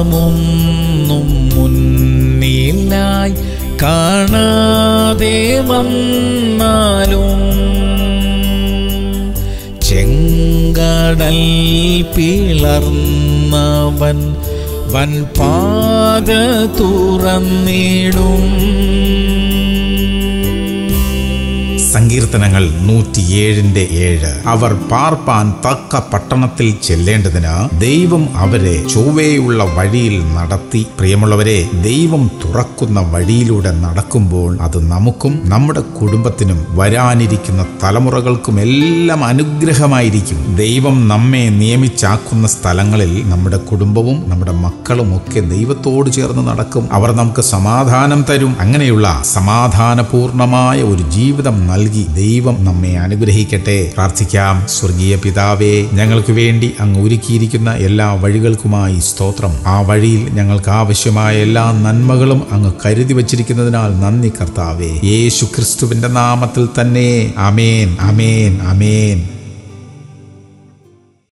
മാർഗമൊന്നും മുന്നിലായി കാണാതെ വന്നാലും ചെങ്കടൽ പിളർന്നവൻ വൻ പാത തുറന്നിടും സങ്കീർത്തനങ്ങൾ നൂറ്റിയേഴിന്റെ ഏഴ് അവർ പാർപ്പാൻ തക്ക പട്ടണത്തിൽ ചെല്ലേണ്ടതിന് ദൈവം അവരെ ചൊവ്വേയുള്ള വഴിയിൽ നടത്തി പ്രിയമുള്ളവരെ ദൈവം തുറക്കുന്ന വഴിയിലൂടെ നടക്കുമ്പോൾ അത് നമുക്കും നമ്മുടെ കുടുംബത്തിനും വരാനിരിക്കുന്ന തലമുറകൾക്കും എല്ലാം അനുഗ്രഹമായിരിക്കും ദൈവം നമ്മെ നിയമിച്ചാക്കുന്ന സ്ഥലങ്ങളിൽ നമ്മുടെ കുടുംബവും നമ്മുടെ മക്കളും ഒക്കെ ദൈവത്തോട് ചേർന്ന് നടക്കും അവർ നമുക്ക് സമാധാനം തരും അങ്ങനെയുള്ള സമാധാനപൂർണമായ ഒരു ജീവിതം നൽകി ദൈവം നമ്മെ അനുഗ്രഹിക്കട്ടെ പ്രാർത്ഥിക്കാം സ്വർഗീയ പിതാവേ ഞങ്ങൾക്ക് വേണ്ടി അങ്ങ് ഒരുക്കിയിരിക്കുന്ന എല്ലാ വഴികൾക്കുമായി സ്തോത്രം ആ വഴിയിൽ ഞങ്ങൾക്ക് ആവശ്യമായ എല്ലാ നന്മകളും അങ്ങ് കരുതി വച്ചിരിക്കുന്നതിനാൽ നന്ദി കർത്താവേ യേശു ക്രിസ്തുവിന്റെ നാമത്തിൽ തന്നെ അമേൻ അമേൻ അമേൻ